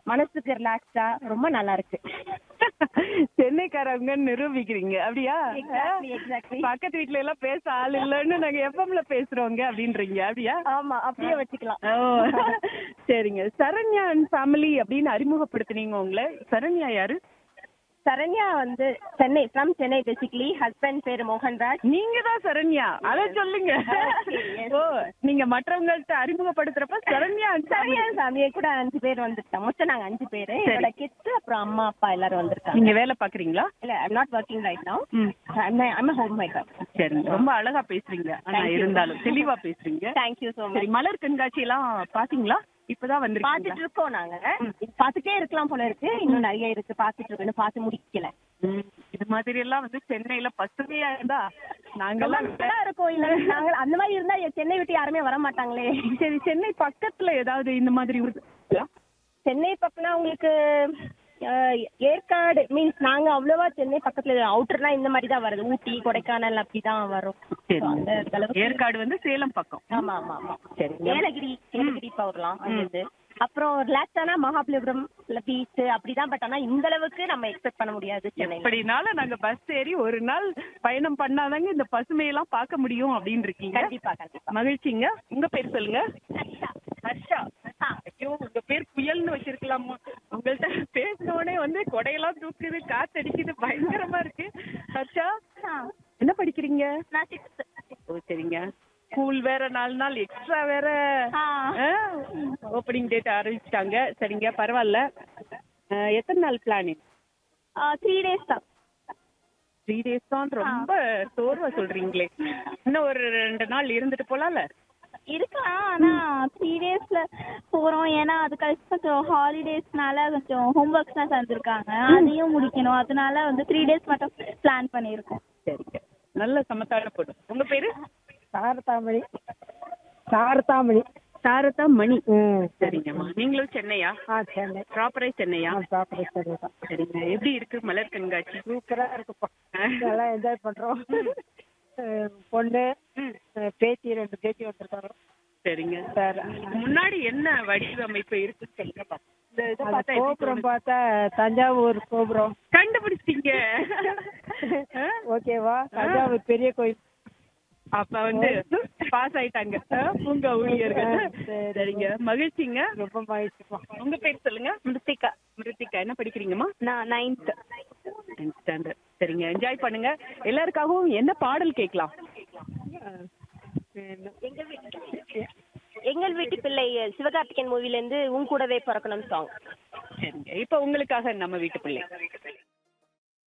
மனசுக்கு ரிலாக்ஸா ரொம்ப நல்லா இருக்கு சென்னைக்காரங்க நிரூபிக்கிறீங்க அப்படியா Exactly, exactly. பக்கத்து வீட்ல எல்லாம் பேச ஆள் இல்லைன்னு நாங்க எஃப்எம்ல பேசுறோங்க அப்படின்றீங்க அப்படியா ஆமா அப்படியே வச்சுக்கலாம் ஓ சரிங்க சரண்யா அண்ட் ஃபேமிலி அப்படின்னு அறிமுகப்படுத்துனீங்க உங்களை சரண்யா யாரு சரண்யா வந்து Chennai from Chennai basically husband பேரு மோகன்ராஜ் நீங்க தான் சரண்யா அத சொல்லுங்க Okay, yes. ஓ நீங்க மற்றவங்கள்ட்ட அறிமுகப்படுத்துறப்ப சரண்யா and family. சரண்யா ஃபேமிலியே கூட அஞ்சு பேர் வந்துட்டோம் மொத்தம் நாங்க அஞ்சு பேரு என்னோட கிட்ஸ் அப்புறம் அம்மா அப்பா எல்லாரும் வந்திருக்காங்க நீங்க வேலை பாக்குறீங்களா இல்ல I'm not working right now hmm I'm homemaker சரிங்க ரொம்ப அழகா பேசுறீங்க ஆனா Thank you. இருந்தாலும் தெளிவா பேசுறீங்க தேங்க்யூ ஸோ மச் சரி மலர் கண்காட்சி எல்லாம் பாத்தீங்களா இப்பதான் வந்திருக்கீங்க பாத்துட்டு இருக்கோம் நாங்க பாத்துட்டே இருக்கலாம் போல இருக்கு இன்னும் நிறைய இருக்கு பாத்துட்டு இருக்கோம் இன்னும் பார்த்து முடிக்கல இது மாதிரி எல்லாம் வந்து சென்னையில பசுமையா இருந்தா நாங்கெல்லாம் நல்லா இருக்கும் இல்ல நாங்க அந்த மாதிரி இருந்தா சென்னை விட்டு யாருமே வர மாட்டாங்களே சரி சென்னை பக்கத்துல ஏதாவது இந்த மாதிரி ஒரு சென்னை பக்கம்னா உங்களுக்கு அஹ், ஏற்காடு மீன்ஸ் நாங்க அவ்வளவா சென்னை பக்கத்துல அவுட்டர்லாம் இந்த மாதிரி தான் வருது ஊட்டி கொடைக்கானல் அப்படிதான் வரும் சரி So, அந்த அளவுக்கு ஏற்காடு வந்து சேலம் பக்கம் ஆமா ஆமா ஆமா சரிங்க. ஏலகிரி ஏலகிரி போகலாம் அங்கிருந்து அப்புறம் ரிலாக்ஸானா மகாபலிபுரம் பீச் அப்படிதான் பட் ஆனா இந்த அளவுக்கு நம்ம எக்ஸ்பெக்ட் பண்ண முடியாது சென்னையில எப்படினாலும் நாங்க பஸ் ஏறி ஒரு நாள் பயணம் பண்ணாதாங்க இந்த பசுமையெல்லாம் பார்க்க முடியும் அப்படின்னு இருக்கீங்க கண்டிப்பா கண்டிப்பா மகிழ்ச்சிங்க உங்க பேர் சொல்லுங்க ஹர்ஷா ஐயோ உங்க பேர் புயல்னு வச்சிருக்கலாமா உங்கள்ட்ட பேசின உடனே வந்து கொடையெல்லாம் தூக்குது காத்தடிக்குது பயங்கரமா இருக்கு ஹர்ஷா என்ன படிக்கிறீங்க நான் சிக்ஸ்த் ஓ சரிங்க ஸ்கூல் வேற நாலு நாள் எக்ஸ்ட்ரா வேற ஓப்பனிங் டேட் ஆரம்பிச்சிட்டாங்க சரிங்க பரவாயில்ல அஹ், எத்தனை நாள் பிளானிங் த்ரீ டேஸ் தான் த்ரீ டேஸ் தான் ரொம்ப சோர்வா சொல்றீங்களே இன்னும் ஒரு ரெண்டு நாள் இருந்துட்டு போலாம்ல இருக்கலாம் ஆனா த்ரீ டேஸ்ல போறோம் ஏன்னா அது கழிச்சு கொஞ்சம் ஹாலிடேஸ்னால கொஞ்சம் ஹோம்ஒர்க்ஸ்லாம் தந்திருக்காங்க அதையும் முடிக்கணும் அதனால வந்து த்ரீ டேஸ் மட்டும் பிளான் பண்ணியிருக்கோம் சரிங்க நல்ல சமத்தான பொண்ணு உங்க பேரு சாரதாமணி சாரதாமணி சாரதா மணி ம் சரிங்கம்மா நீங்களும் சென்னையா ஆ சென்னை ப்ராப்பரே சென்னையா ஆ சாப்பிட சரி தான் சரிங்க எப்படி இருக்கு மலர் கண்காட்சி சூப்பராக இருக்குப்பா நல்லா என்ஜாய் பண்ணுறோம் பொண்ணு அஹ் பேத்தி ரெண்டு பேத்தி வந்திருக்காங்க சரிங்க சார் முன்னாடி என்ன வடிவமைப்பு இருக்குன்னு சொல்லுங்க பாப்போம். இந்த இதை அந்த பார்த்தா எப்படி கோபுரம் தோணுது? பார்த்தா தஞ்சாவூர் கோபுரம் கண்டுபிடிச்சிட்டீங்க ஆ? ஓகேவா தஞ்சாவூர் பெரிய கோயில் அப்ப வந்து பாஸ் ஆயிட்டாங்க ஆ, பூங்கா ஊழியர்கள் சரி. சரிங்க மகிழ்ச்சிங்க ரொம்ப மகிழ்ச்சிப்பா உங்க பேர் சொல்லுங்க மிருத்திகா மிருத்திகா என்ன படிக்கிறீங்கம்மா நான் நைன்த் டென்த் ஸ்டாண்டர்ட் சரிங்க என்ஜாய் பண்ணுங்க எல்லாருக்காகவும் என்ன பாடல் கேட்கலாம் எங்க வீட்டு எங்கள் வீட்டு பிள்ளை சிவகார்த்திகேயன் மூவில இருந்து உன் கூடவே பிறக்கணும் சாங் சரிங்க இப்போ உங்களுக்காக நம்ம வீட்டு பிள்ளை